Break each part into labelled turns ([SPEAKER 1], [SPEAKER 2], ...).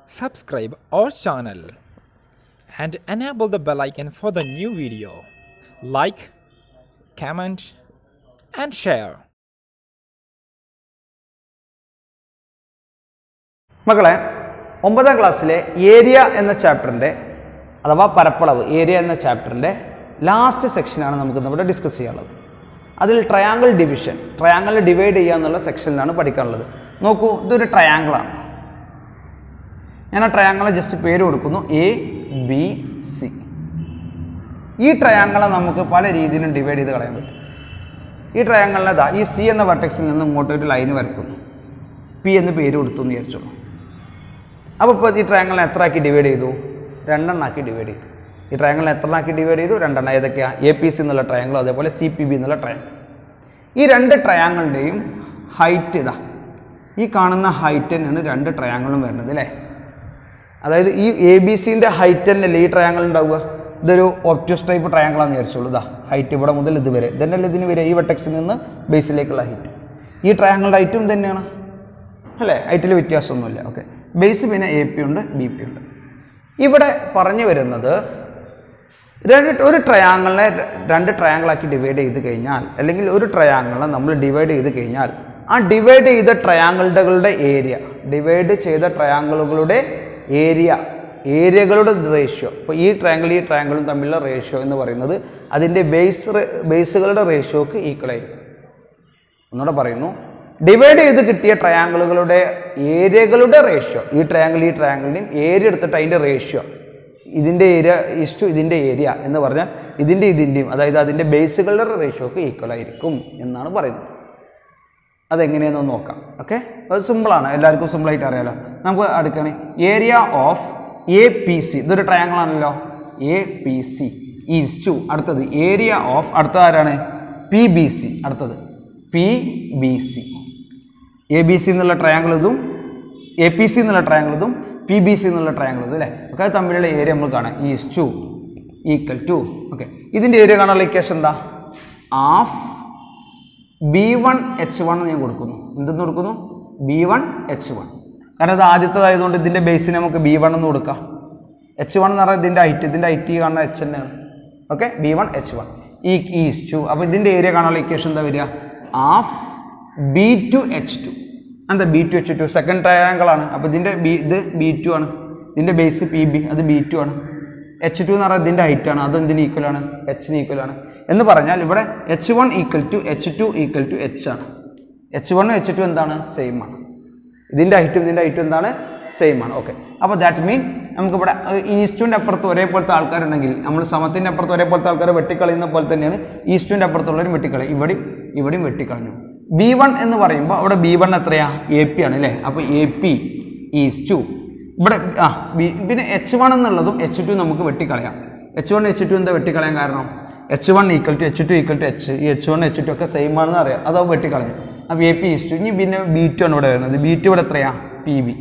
[SPEAKER 1] subscribe our channel and enable the bell icon for the new video. Like, comment, and share.
[SPEAKER 2] മക്കളെ ഒമ്പതാം ക്ലാസ്സിലെ area എന്ന ചാപ്റ്ററിൻ്റെ അഥവാ പരപ്പളവ് ഏരിയ എന്ന ചാപ്റ്ററിൻ്റെ ലാസ്റ്റ് സെക്ഷനാണ് നമുക്ക് ഇവിടെ ഡിസ്കസ് ചെയ്യാനുള്ളത് അതിൽ ട്രയാങ്കിൾ ഡിവിഷൻ ട്രയാങ്കിൾ ഡിവൈഡ് ചെയ്യുക എന്നുള്ള സെക്ഷനിലാണ് പഠിക്കാനുള്ളത് നോക്കൂ ഇതൊരു ട്രയാങ്കിളാണ് ഞാൻ ആ ട്രയാങ്കിളെ ജസ്റ്റ് പേര് കൊടുക്കുന്നു എ ബി സി ഈ ട്രയാങ്കിളെ നമുക്ക് പല രീതിയിലും ഡിവൈഡ് ചെയ്ത് കളയാൻ പറ്റും ഈ ട്രയാങ്കിളിനെ ദാ ഈ സി എന്ന വെർട്ടെക്സിൽ നിന്ന് ഇങ്ങോട്ട് ഒരു ലൈന് വരക്കുന്നു പി എന്ന് പേര് കൊടുത്തു എന്ന് വിചാരിച്ചോളൂ അപ്പോൾ ഇപ്പോൾ ഈ ട്രയാങ്കിളിനെ എത്ര ആക്കി ഡിവൈഡ് ചെയ്തു രണ്ടെണ്ണാക്കി ഡിവൈഡ് ചെയ്തു ഈ ട്രയാങ്കിളിനെ എത്ര ആക്കി ഡിവൈഡ് ചെയ്തു രണ്ടെണ്ണം ഏതൊക്കെയാണ് എ പി സി എന്നുള്ള ട്രയാങ്കിളും അതേപോലെ സി പി ബി എന്നുള്ള ട്രയാങ്കിൾ ഈ രണ്ട് ട്രയാങ്കിളിൻ്റെയും ഹൈറ്റ് ഇതാ ഈ കാണുന്ന ഹൈറ്റ് തന്നെയാണ് രണ്ട് ട്രയാങ്കിളും വരുന്നത് അല്ലേ അതായത് ഈ എ ബി സിൻ്റെ ഹൈറ്റ് തന്നെയല്ലേ ഈ ട്രയാങ്കിൾ ഉണ്ടാവുക ഇതൊരു ഒപ്റ്റോസ് ടൈപ്പ് ട്രയാങ്കിളാന്ന് വിചാരിച്ചോളൂ ഇതാ ഹൈറ്റ് ഇവിടെ മുതൽ ഇതുവരെ ഇതന്നെയല്ലേ ഇതിന് വരെ ഈ വെട്ടക്സിൽ നിന്ന് ബേസിലേക്കുള്ള ഹൈറ്റ് ഈ ട്രയാങ്കിളുടെ ഹൈറ്റും തന്നെയാണ് അല്ലേ ഹൈറ്റിൽ വ്യത്യാസമൊന്നുമില്ല ഓക്കെ ബേസ് പിന്നെ എ പി ഉണ്ട് ബി പി ഉണ്ട് ഇവിടെ പറഞ്ഞു വരുന്നത് രണ്ട് ഒരു ട്രയാങ്കിളിനെ ര- രണ്ട് ട്രയാങ്കിളാക്കി ഡിവൈഡ് ചെയ്ത് കഴിഞ്ഞാൽ അല്ലെങ്കിൽ ഒരു ട്രയാങ്കിളിനെ നമ്മൾ ഡിവൈഡ് ചെയ്ത് കഴിഞ്ഞാൽ ആ ഡിവൈഡ് ചെയ്ത ട്രയാങ്കിളുകളുടെ ഏരിയ ഡിവൈഡ് ചെയ്ത ട്രയാങ്കിളുകളുടെ ഏരിയ ഏരിയകളുടെ റേഷ്യോ ഇപ്പോൾ ഈ ട്രയാങ്കിൾ ഈ ട്രയാങ്കിളും തമ്മിലുള്ള റേഷ്യോ എന്ന് പറയുന്നത് അതിൻ്റെ ബേസ് ബേസുകളുടെ റേഷ്യോക്ക് ഈക്വൽ ആയിരിക്കും ഒന്നുകൂടെ പറയുന്നു ഡിവൈഡ് ചെയ്ത് കിട്ടിയ ട്രയാങ്കിളുകളുടെ ഏരിയകളുടെ റേഷ്യോ ഈ ട്രയാങ്കിൾ ഈ ട്രയാങ്കിളിൻ്റെയും ഏരിയ എടുത്തിട്ട് അതിൻ്റെ റേഷ്യോ ഇതിൻ്റെ ഏരിയ ഇഷ്ടു ഇതിൻ്റെ ഏരിയ എന്ന് പറഞ്ഞാൽ ഇതിൻ്റെ ഇതിൻ്റെയും അതായത് അതിൻ്റെ ബേസുകളുടെ റേഷ്യോക്ക് ഈക്വൽ ആയിരിക്കും എന്നാണ് പറയുന്നത് അതെങ്ങനെയെന്ന് നോക്കാം ഓക്കെ അത് സിമ്പിളാണ് എല്ലാവർക്കും സിമ്പിളായിട്ട് അറിയാലോ നമുക്ക് അടുക്കാണ് area of A P C ഇതൊരു ട്രയാങ്കിൾ ആണല്ലോ A P C is to അടുത്തത് ഏരിയ ഓഫ് അടുത്ത ആരാണ് പി ബി സി അടുത്തത് P B C A B C എന്നുള്ള ട്രയാങ്കിൾ ഇതും എ പി സി എന്നുള്ള ട്രയാങ്കിൾ ഇതും പി ബി സി എന്നുള്ള ട്രയാങ്കിൾ ഇതും അല്ലേ ഒക്കെ അത് തമ്മിലുള്ള ഏരിയ നമ്മൾ കാണാം is to equal to okay ഇതിൻ്റെ ഏരിയ കാണാനുള്ള ഇക്വേഷൻ എന്താ half B one H one ഞാൻ കൊടുക്കുന്നു എന്തെന്ന് കൊടുക്കുന്നു ബി വൺ എച്ച് വൺ കാരണം ഇത് ആദ്യത്തേതായതുകൊണ്ട് ഇതിൻ്റെ ബേസിന് നമുക്ക് ബി വൺ എന്ന് കൊടുക്കാം എച്ച് വൺ എന്ന് പറഞ്ഞാൽ ഇതിൻ്റെ ഹൈറ്റ് ഇതിൻ്റെ ഹൈറ്റ് കാണുന്ന എച്ച് തന്നെയാണ് okay B one H one ഈ ഈസ് ടു അപ്പോൾ ഇതിൻ്റെ ഏരിയ കാണാനുള്ള ഇക്വേഷൻ എന്താ വരിക half B two H two എന്താ B two H two second triangle ആണ് അപ്പോൾ ഇതിൻ്റെ ബി ഇത് ബി ടു ആണ് ഇതിൻ്റെ ബേസ് പി ബി അത് ബി ടു ആണ് എച്ച് ടു എന്ന് പറഞ്ഞാൽ ഇതിൻ്റെ ഹൈറ്റ് ആണ് അത് എന്തിന് ഈക്വൽ ആണ് എച്ചിന് ഈക്വൽ ആണ് എന്ന് പറഞ്ഞാൽ ഇവിടെ H one equal to H two equal to H ആണ് എച്ച് വണ്ണും എച്ച് ടു എന്താണ് സെയിം ആണ് ഇതിൻ്റെ ഹൈറ്റും ഇതിൻ്റെ ഹൈറ്റും എന്താണ് സെയിം ആണ് ഓക്കെ അപ്പോൾ ദാറ്റ് മീൻ നമുക്കിവിടെ ഈസ്റ്റുവിൻ്റെ അപ്പുറത്ത് ഒരേപോലത്തെ ആൾക്കാരുണ്ടെങ്കിൽ നമ്മൾ സമത്തിൻ്റെ അപ്പുറത്ത് ഒരേപോലത്തെ ആൾക്കാർ വെട്ടിക്കളയുന്ന പോലെ തന്നെയാണ് ഈസ്റ്റുവിൻ്റെ അപ്പുറത്തുള്ളവരും വെട്ടിക്കളയും ഇവിടെയും ഇവിടെയും വെട്ടിക്കളഞ്ഞു ബി വൺ എന്ന് പറയുമ്പോൾ അവിടെ ബി വൺ എത്രയാ എ പി ആണ് അല്ലേ അപ്പോൾ എ പി ഈസ് ടു ഇവിടെ ആ ബി പിന്നെ എച്ച് വൺ എന്നുള്ളതും എച്ച് ടു നമുക്ക് വെട്ടിക്കളയാം എച്ച് വൺ എച്ച് ടു എന്താ വെട്ടിക്കളയാൻ കാരണം H one equal to H two equal to H ഈ എച്ച് വൺ എച്ച് ടു ഒക്കെ സെയിം ആണെന്ന് അറിയാം അത് വെട്ടിക്കളഞ്ഞു അപ്പോൾ എ പി ഈസ് ടു ഇനി പിന്നെ ബി ടു ആണ് ഇവിടെ വരുന്നത് ബി ടു ഇവിടെ എത്രയാ പി ബി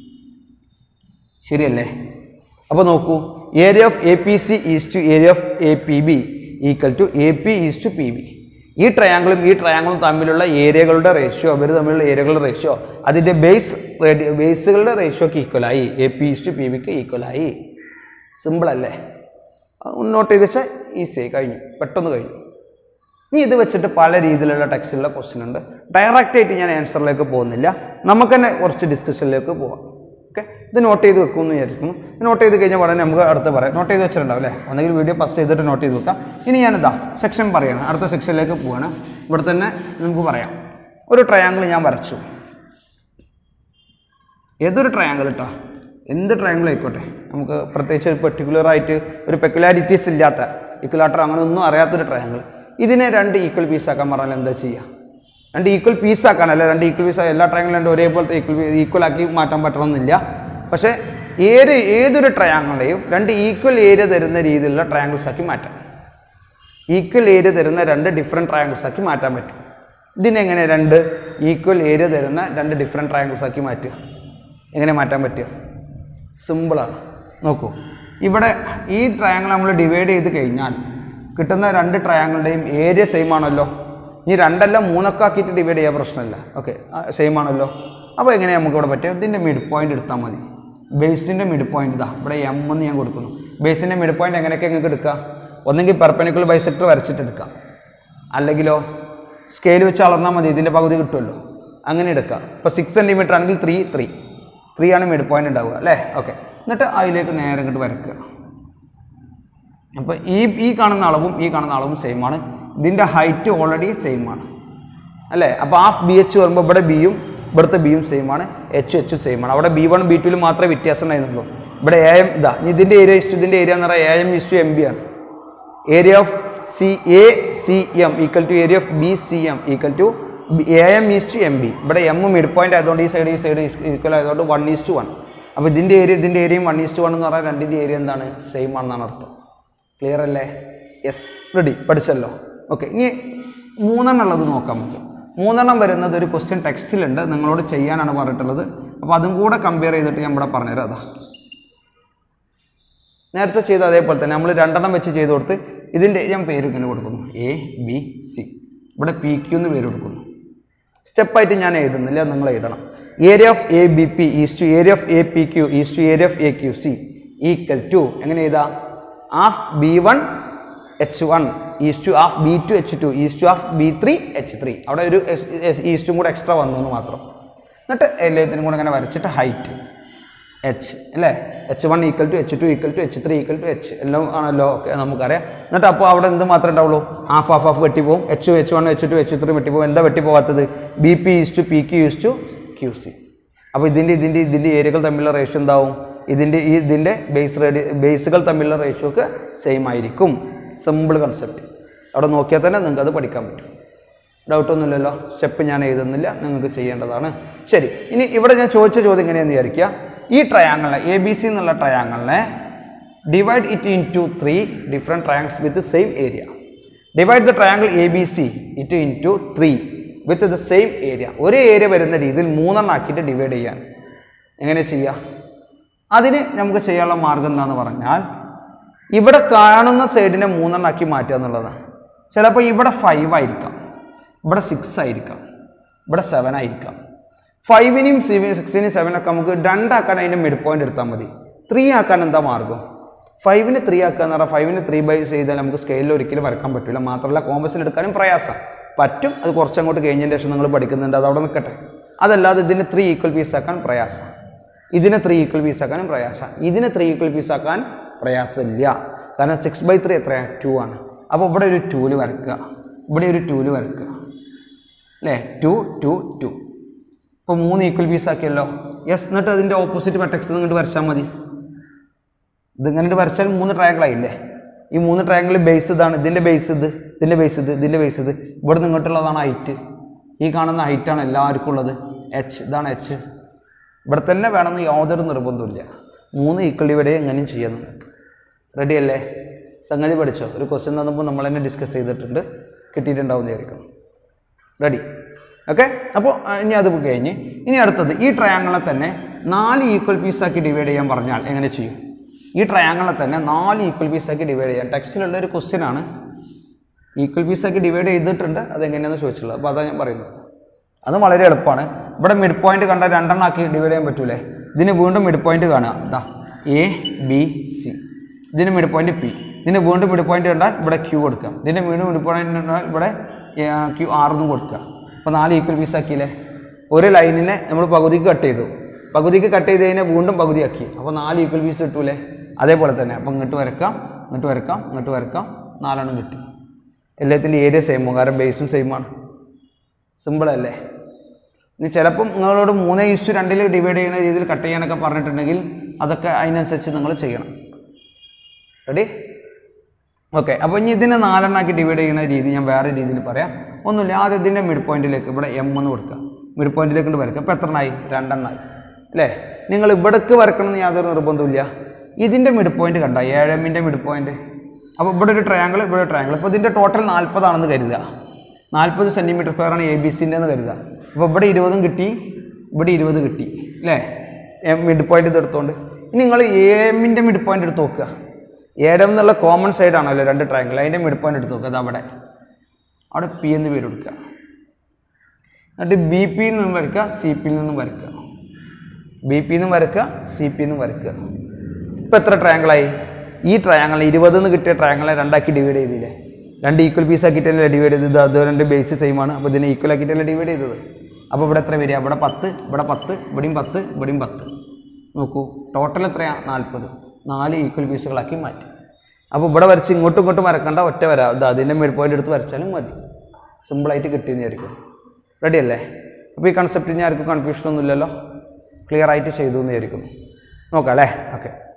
[SPEAKER 2] ശരിയല്ലേ അപ്പോൾ നോക്കൂ area of A P C is to area of A P B equal to A P is to P B ഈ ട്രയാങ്കിളും ഈ ട്രയാങ്കിളും തമ്മിലുള്ള ഏരിയകളുടെ റേഷ്യോ അവർ തമ്മിലുള്ള ഏരിയകളുടെ റേഷ്യോ അതിൻ്റെ ബേസ് ബേസുകളുടെ റേഷ്യോക്ക് ഈക്വലായി A P is to P ബിക്ക് ഈക്വലായി സിമ്പിൾ അല്ലേ നോട്ട് ചെയ്ത് വെച്ചാൽ ഈസി കഴിഞ്ഞു പെട്ടെന്ന് കഴിഞ്ഞു ഇനി ഇത് വെച്ചിട്ട് പല രീതിയിലുള്ള ടെക്സ്റ്റിലുള്ള ക്വസ്റ്റ്യൻ ഉണ്ട് ഡയറക്റ്റ് ആയിട്ട് ഞാൻ ആൻസറിലേക്ക് പോകുന്നില്ല നമുക്ക് തന്നെ കുറച്ച് ഡിസ്കഷനിലേക്ക് പോവാം ഓക്കെ ഇത് നോട്ട് ചെയ്ത് വെക്കുമെന്ന് വിചാരിക്കുന്നു നോട്ട് ചെയ്ത് കഴിഞ്ഞാൽ ഉടനെ നമുക്ക് അടുത്ത് പറയാം നോട്ട് ചെയ്ത് വെച്ചിട്ടുണ്ടാവും അല്ലേ ഒന്നെങ്കിൽ വീഡിയോ പസ് ചെയ്തിട്ട് നോട്ട് ചെയ്ത് വെക്കാം ഇനി ഞാനിതാ സെക്ഷൻ പറയണം അടുത്ത സെക്ഷനിലേക്ക് പോവാണ് ഇവിടെ തന്നെ നമുക്ക് പറയാം ഒരു ട്രയാങ്കിൾ ഞാൻ വരച്ചു ഏതൊരു ട്രയാങ്കിൾ കേട്ടോ എന്ത് ട്രയാങ്കിൾ ആയിക്കോട്ടെ നമുക്ക് പ്രത്യേകിച്ച് ഒരു പെർട്ടിക്കുലർ ആയിട്ട് ഒരു പെക്കുലാരിറ്റീസ് ഇല്ലാത്ത ഇക്വലാട്ടർ അങ്ങനെ ഒന്നും അറിയാത്തൊരു ട്രയാങ്കിൾ ഇതിനെ രണ്ട് ഈക്വൽ പീസ് ആക്കാൻ പറഞ്ഞാൽ എന്താ ചെയ്യുക രണ്ട് ഈക്വൽ പീസ് ആക്കാനല്ല രണ്ട് ഈക്വൽ പീസ് എല്ലാ ട്രയാങ്കിളും രണ്ട് ഒരേപോലത്തെ ഈക്വൽ ഈക്വൽ ആക്കി മാറ്റാൻ പറ്റണമെന്നില്ല പക്ഷേ ഏത് ഏതൊരു ട്രയാങ്കിളിനെയും രണ്ട് ഈക്വൽ ഏരിയ തരുന്ന രീതിയിലുള്ള ട്രയാങ്കിൾസ് ആക്കി മാറ്റാം ഈക്വൽ ഏരിയ തരുന്ന രണ്ട് ഡിഫറെൻറ്റ് ട്രയാങ്കിൾസ് ആക്കി മാറ്റാൻ പറ്റും ഇതിനെങ്ങനെ രണ്ട് ഈക്വൽ ഏരിയ തരുന്ന രണ്ട് ഡിഫറെൻറ്റ് ട്രയാങ്കിൾസ് ആക്കി മാറ്റുക എങ്ങനെ മാറ്റാൻ പറ്റുക സിമ്പിളാണ് നോക്കൂ ഇവിടെ ഈ ട്രയാങ്കിൾ നമ്മൾ ഡിവൈഡ് ചെയ്ത് കഴിഞ്ഞാൽ കിട്ടുന്ന രണ്ട് ട്രയാങ്കിളുടെയും ഏരിയ സെയിം ആണല്ലോ ഇനി രണ്ടല്ല മൂന്നൊക്കെ ആക്കിയിട്ട് ഡിവൈഡ് ചെയ്യാൻ പ്രശ്നമില്ല ഓക്കെ സെയിം ആണല്ലോ അപ്പോൾ എങ്ങനെയാണ് നമുക്ക് ഇവിടെ പറ്റുക ഇതിൻ്റെ മിഡ് പോയിന്റ് എടുത്താൽ മതി ബേസിൻ്റെ മിഡ് പോയിന്റ് ഇതാ ഇവിടെ എം എന്ന് ഞാൻ കൊടുക്കുന്നു ബേസിൻ്റെ മിഡ് പോയിന്റ് എങ്ങനെയൊക്കെ നിങ്ങൾക്ക് എടുക്കാം ഒന്നെങ്കിൽ പെർപ്പനിക്കുലർ ബൈസെക്ടർ വരച്ചിട്ട് എടുക്കാം അല്ലെങ്കിലോ സ്കെയിൽ വെച്ച് അളന്നാൽ മതി ഇതിൻ്റെ പകുതി കിട്ടുമല്ലോ അങ്ങനെ എടുക്കാം ഇപ്പോൾ സിക്സ് സെൻറ്റിമീറ്റർ ആണെങ്കിൽ ത്രീ ത്രീ ത്രീ ആണ് മിഡ് പോയിന്റ് ഉണ്ടാവുക അല്ലേ ഓക്കെ എന്നിട്ട് അതിലേക്ക് നേരെ ഇങ്ങോട്ട് വരക്കുക അപ്പോൾ ഈ ഈ കാണുന്ന അളവും ഈ കാണുന്ന അളവും സെയിം ആണ് ഇതിൻ്റെ ഹൈറ്റ് ഓൾറെഡി സെയിം ആണ് അല്ലേ അപ്പോൾ ഹാഫ് ബി എച്ച് വരുമ്പോൾ ഇവിടെ ബിയും ഇവിടുത്തെ ബിയും സെയിം ആണ് എച്ച് എച്ചും സെയിം ആണ് അവിടെ ബി വൺ ബി ടുവിൽ മാത്രമേ വ്യത്യാസം ഉണ്ടായിരുന്നുള്ളൂ ഇവിടെ എ എം ഇതാ ഇനി ഇതിൻ്റെ ഏരിയ ഇസ്റ്റു ഇതിൻ്റെ ഏരിയ എന്ന് പറയുന്നത് A M is to M B ആണ് area of C A C M equal to area of B C M equal to A M is to M B ഇവിടെ M mid point ആയതുകൊണ്ട് ഈ side ഈ side equal ആയതുകൊണ്ട് one is to one അപ്പോൾ ഇതിൻ്റെ area ഇതിൻ്റെ ഏരിയയും one is to one എന്ന് പറഞ്ഞാൽ രണ്ടിൻ്റെ ഏരിയ എന്താണ് സെയിം ആണെന്നാണ് അർത്ഥം ക്ലിയർ അല്ലേ യെസ് റെഡി പഠിച്ചല്ലോ ഓക്കെ ഇനി മൂന്നെണ്ണം ഉള്ളത് നോക്കാം നമുക്ക് മൂന്നെണ്ണം വരുന്നത് ഒരു ക്വസ്റ്റ്യൻ ടെക്സ്റ്റിലുണ്ട് നിങ്ങളോട് ചെയ്യാനാണ് പറഞ്ഞിട്ടുള്ളത് അപ്പോൾ അതും കൂടെ കമ്പയർ ചെയ്തിട്ട് ഞാൻ ഇവിടെ പറഞ്ഞുതരാം അതാ നേരത്തെ ചെയ്ത അതേപോലെ തന്നെ നമ്മൾ രണ്ടെണ്ണം വെച്ച് ചെയ്ത് കൊടുത്ത് ഇതിൻ്റെ ഞാൻ പേര് ഇങ്ങനെ കൊടുക്കുന്നു എ ബി സി ഇവിടെ പി ക്യു എന്ന് പേര് കൊടുക്കുന്നു സ്റ്റെപ്പായിട്ട് ഞാൻ എഴുതുന്നില്ല നിങ്ങൾ എഴുതണം area of A B P is to area of A P Q is to area of A Q C equal to എങ്ങനെ എഴുതാം half B one H one is to half B two H two is to half B three H three അവിടെ ഒരു ഈസ്റ്റും കൂടെ extra വന്നു എന്ന് മാത്രം എന്നിട്ട് എല്ലാത്തിനും കൂടെ ഇങ്ങനെ വരച്ചിട്ട് ഹൈറ്റ് എച്ച് അല്ലേ H one equal to H two equal to H three equal to H എല്ലാം ആണല്ലോ ഓക്കെ നമുക്കറിയാം എന്നിട്ട് അപ്പോൾ അവിടെ എന്ത് മാത്രമേ ഉണ്ടാവുള്ളൂ ഹാഫ് ഹാഫ് ഹാഫ് വെട്ടിപ്പോവും H H one H two H three വെട്ടിപ്പോവും എന്താ വെട്ടിപ്പോവാത്തത് B P is to P Q is to Q C അപ്പോൾ ഇതിൻ്റെ ഇതിൻ്റെ ഇതിൻ്റെ ഏരിയകൾ തമ്മിലുള്ള റേഷ്യോ എന്താവും ഇതിൻ്റെ ഈ ഇതിൻ്റെ ബേസ് റേഡി ബേസുകൾ തമ്മിലുള്ള റേഷ്യോക്ക് സെയിം ആയിരിക്കും സിമ്പിൾ കൺസെപ്റ്റ് അവിടെ നോക്കിയാൽ തന്നെ നിങ്ങൾക്ക് അത് പഠിക്കാൻ പറ്റും ഡൗട്ടൊന്നുമില്ലല്ലോ സ്റ്റെപ്പ് ഞാൻ എഴുതുന്നില്ല നിങ്ങൾക്ക് ചെയ്യേണ്ടതാണ് ശരി ഇനി ഇവിടെ ഞാൻ ചോദിച്ച ചോദ്യം എങ്ങനെയാണെന്ന് വിചാരിക്കുക ഈ ട്രയാങ്കിളിനെ എ ബി സി എന്നുള്ള ട്രയാങ്കിളിനെ divide it into three different triangles with same area divide the triangle A B C it into three with the same area ഒരേ ഏരിയ വരുന്ന രീതിയിൽ മൂന്നെണ്ണം ആക്കിയിട്ട് ഡിവൈഡ് ചെയ്യാൻ എങ്ങനെ ചെയ്യുക അതിന് നമുക്ക് ചെയ്യാനുള്ള മാർഗം എന്താണെന്ന് പറഞ്ഞാൽ ഇവിടെ കാണുന്ന സൈഡിനെ മൂന്നെണ്ണാക്കി മാറ്റുക എന്നുള്ളതാണ് ചിലപ്പോൾ ഇവിടെ ഫൈവ് ആയിരിക്കാം ഇവിടെ സിക്സ് ആയിരിക്കാം ഇവിടെ സെവൻ ആയിരിക്കാം ഫൈവിനെയും സിക്സിനെയും സെവനൊക്കെ നമുക്ക് രണ്ടാക്കാൻ അതിൻ്റെ മിഡ് പോയിന്റ് എടുത്താൽ മതി ത്രീ ആക്കാൻ എന്താ മാർഗം ഫൈവിന് ത്രീ ആക്കുക എന്ന് പറഞ്ഞാൽ ഫൈവിന് ത്രീ ബൈസ് ചെയ്താൽ നമുക്ക് സ്കെയിലിൽ ഒരിക്കലും വരക്കാൻ പറ്റില്ല മാത്രമല്ല കോമ്പസിൽ എടുക്കാനും പ്രയാസം പറ്റും അത് കുറച്ചങ്ങോട്ട് കഴിഞ്ഞതിന് ശേഷം നിങ്ങൾ പഠിക്കുന്നുണ്ട് അത് അവിടെ നിൽക്കട്ടെ അതല്ലാതെ ഇതിന് ത്രീ ഈക്വൽ പീസ് ആക്കാൻ പ്രയാസം ഇതിനെ ത്രീ ഈക്വൽ പീസ് ആക്കാനും പ്രയാസം ഇതിനെ ത്രീ ഈക്വൽ പീസ് ആക്കാൻ പ്രയാസമില്ല കാരണം സിക്സ് ബൈ ത്രീ എത്രയാണ് ടു ആണ് അപ്പോൾ ഇവിടെ ഒരു ടൂല് വരക്കുക ഇവിടെ ഒരു ടൂല് വരക്കുക അല്ലേ ടു ടു ടു ഇപ്പോൾ മൂന്ന് ഈക്വൽ പീസ് ആക്കിയല്ലോ യെസ് എന്നിട്ട് അതിൻ്റെ ഓപ്പോസിറ്റ് മെട്രിക്സ് ഇങ്ങോട്ട് വരച്ചാൽ മതി ഇത് ഇങ്ങനെ വരച്ചാൽ മൂന്ന് ട്രയാങ്കിൾ ആയില്ലേ ഈ മൂന്ന് ട്രയാങ്കിൾ ബേസ് ഇതാണ് ഇതിൻ്റെ ബേസ് ഇത് ഇതിൻ്റെ ബേസ് ഇത് ഇതിൻ്റെ ബേസ് ഇത് ഇവിടെ നിന്ന് ഇങ്ങോട്ടുള്ളതാണ് ഹൈറ്റ് ഈ കാണുന്ന ഹൈറ്റാണ് എല്ലാവർക്കും ഉള്ളത് എച്ച് ഇതാണ് എച്ച് ഇവിടെ തന്നെ വേണമെന്ന് യാതൊരു നിർബന്ധമില്ല മൂന്ന് ഈക്വൽ ഡിവൈഡ് എങ്ങനെയും ചെയ്യാം നിങ്ങൾക്ക് റെഡി അല്ലേ സംഗതി പഠിച്ചോ ഒരു ക്വസ്റ്റ്യൻ തന്നപ്പോൾ നമ്മൾ തന്നെ ഡിസ്കസ് ചെയ്തിട്ടുണ്ട് കിട്ടിയിട്ടുണ്ടാവും വിചാരിക്കുന്നു റെഡി ഓക്കെ അപ്പോൾ ഇനി അത് കഴിഞ്ഞ് ഇനി അടുത്തത് ഈ ട്രയാങ്കിളെ തന്നെ നാല് ഈക്വൽ പീസാക്കി ഡിവൈഡ് ചെയ്യാൻ പറഞ്ഞാൽ എങ്ങനെ ചെയ്യും ഈ ട്രയാങ്കിളെ തന്നെ നാല് ഈക്വൽ പീസാക്കി ഡിവൈഡ് ചെയ്യാം ടെക്സ്റ്റിലുള്ള ഒരു ക്വസ്റ്റ്യൻ ആണ് ഈക്വൽ പീസാക്കി ഡിവൈഡ് ചെയ്തിട്ടുണ്ട് അതെങ്ങനെയാണെന്ന് ചോദിച്ചുള്ളത് അപ്പോൾ അതാണ് ഞാൻ പറയുന്നത് അത് വളരെ എളുപ്പമാണ് ഇവിടെ മിഡ് പോയിന്റ് കണ്ടാൽ രണ്ടെണ്ണം ആക്കി ഡിവൈഡ് ചെയ്യാൻ പറ്റൂലേ ഇതിന് വീണ്ടും മിഡ് പോയിന്റ് കാണുക ഇതാ എ ബി സി ഇതിന് മിഡ് പോയിന്റ് പി ഇതിന് വീണ്ടും മിഡ് പോയിന്റ് കണ്ടാൽ ഇവിടെ ക്യൂ കൊടുക്കുക ഇതിന് വീണ്ടും മിഡ് പോയിന്റ് കണ്ടാൽ ഇവിടെ ക്യൂ ആറെന്നും കൊടുക്കുക അപ്പോൾ നാല് ഈക്വൽ പീസ് ആക്കിയില്ലേ ഒരു ലൈനിനെ നമ്മൾ പകുതിക്ക് കട്ട് ചെയ്തു പകുതിക്ക് കട്ട് ചെയ്ത് കഴിഞ്ഞാൽ വീണ്ടും പകുതിയാക്കി അപ്പോൾ നാല് ഈക്വൽ പീസ് കിട്ടൂലേ അതേപോലെ തന്നെ അപ്പോൾ ഇങ്ങോട്ട് വരക്കാം ഇങ്ങോട്ട് വരക്കാം ഇങ്ങോട്ട് വരക്കാം നാലെണ്ണം കിട്ടി എല്ലാത്തിൻ്റെ ഏരിയ സെയിമോ കാരണം ബേസും സെയിമാണ് സിമ്പിൾ അല്ലേ ഇനി ചിലപ്പം നിങ്ങളോട് മൂന്ന് ഈസ്റ്റു രണ്ടിൽ ഡിവൈഡ് ചെയ്യുന്ന രീതിയിൽ കട്ട് ചെയ്യാനൊക്കെ പറഞ്ഞിട്ടുണ്ടെങ്കിൽ അതൊക്കെ അതിനനുസരിച്ച് നിങ്ങൾ ചെയ്യണം റെഡി ഓക്കെ അപ്പോൾ ഇനി ഇതിനെ നാലെണ്ണാക്കി ഡിവൈഡ് ചെയ്യുന്ന രീതി ഞാൻ വേറെ രീതിയിൽ പറയാം ഒന്നുമില്ല ആദ്യം ഇതിൻ്റെ മിഡ് പോയിന്റിലേക്ക് ഇവിടെ എം എന്ന് കൊടുക്കുക മിഡ് പോയിന്റിലേക്ക് കൊണ്ട് വരക്കുക അപ്പോൾ എത്ര എണ്ണമായി രണ്ടെണ്ണമായി അല്ലേ നിങ്ങൾ ഇവിടേക്ക് വരക്കണമെന്ന് യാതൊരു നിർബന്ധമില്ല ഇതിൻ്റെ മിഡ് പോയിന്റ് കണ്ട ഏഴെമ്മിൻ്റെ മിഡ് പോയിന്റ് അപ്പോൾ ഇവിടെ ഒരു ട്രയാങ്കിൾ ഇവിടെ ഒരു ട്രയാങ്കിൾ ഇപ്പോൾ ഇതിൻ്റെ ടോട്ടൽ നാൽപ്പതാണെന്ന് കരുതുക നാൽപ്പത് സെൻറ്റിമീറ്റർ സ്ക്വയർ ആണ് എ ബി സിൻ്റെ എന്ന് കരുതുക അപ്പോൾ ഇവിടെ ഇരുപതും കിട്ടി ഇവിടെ ഇരുപത് കിട്ടി അല്ലേ എം മിഡ് പോയിന്റ് ഇത് എടുത്തോണ്ട് ഇനി നിങ്ങൾ എമ്മിൻ്റെ മിഡ് പോയിന്റ് എടുത്ത് നോക്കുക ഏഴം എന്നുള്ള കോമൺ സൈഡ് ആണല്ലോ രണ്ട് ട്രയാങ്കിൾ അതിൻ്റെ മിഡ് പോയിന്റ് എടുത്ത് നോക്കുക അത് അവിടെ അവിടെ പി എന്ന് പേര് കൊടുക്കുക എന്നിട്ട് ബി പിയിൽ നിന്നും വരയ്ക്കുക സി പിയിൽ നിന്നും വരയ്ക്കുക ബി പിന്നും വരക്കുക സി പിന്നും വരക്കുക ഇപ്പം എത്ര ട്രയാങ്കിളായി ഈ ട്രയാങ്കിൾ ഇരുപത് എന്ന് കിട്ടിയ ട്രയാങ്കിളെ രണ്ടാക്കി ഡിവൈഡ് ചെയ്തില്ലേ രണ്ട് ഈക്വൽ പീസ് ആക്കിയിട്ടല്ലേ ഡിവൈഡ് ചെയ്തത് അത് രണ്ട് ബേസ് സെയിം ആണ് അപ്പോൾ ഇതിനെ ഈക്വൽ ആക്കിയിട്ടല്ലേ ഡിവൈഡ് ചെയ്തത് അപ്പോൾ ഇവിടെ എത്ര വരിക ഇവിടെ പത്ത് ഇവിടെ പത്ത് ഇവിടെയും പത്ത് ഇവിടെയും പത്ത് നോക്കൂ ടോട്ടൽ എത്രയാണ് നാൽപ്പത് നാല് ഈക്വൽ പീസുകളാക്കി മാറ്റി അപ്പോൾ ഇവിടെ വരച്ച് ഇങ്ങോട്ടും ഇങ്ങോട്ടും വരക്കേണ്ട ഒറ്റ വരാം ഇത് അതിൻ്റെ മിഡ് പോയിന്റ് എടുത്ത് വരച്ചാലും മതി സിമ്പിളായിട്ട് കിട്ടിയെന്ന് വിചാരിക്കും റെഡി അല്ലേ അപ്പോൾ ഈ കൺസെപ്റ്റ് ഇനി ആർക്കും കൺഫ്യൂഷൻ ഒന്നുമില്ലല്ലോ ക്ലിയർ ആയിട്ട് ചെയ്തു എന്ന് വിചാരിക്കുന്നു നോക്കാം അല്ലേ ഓക്കെ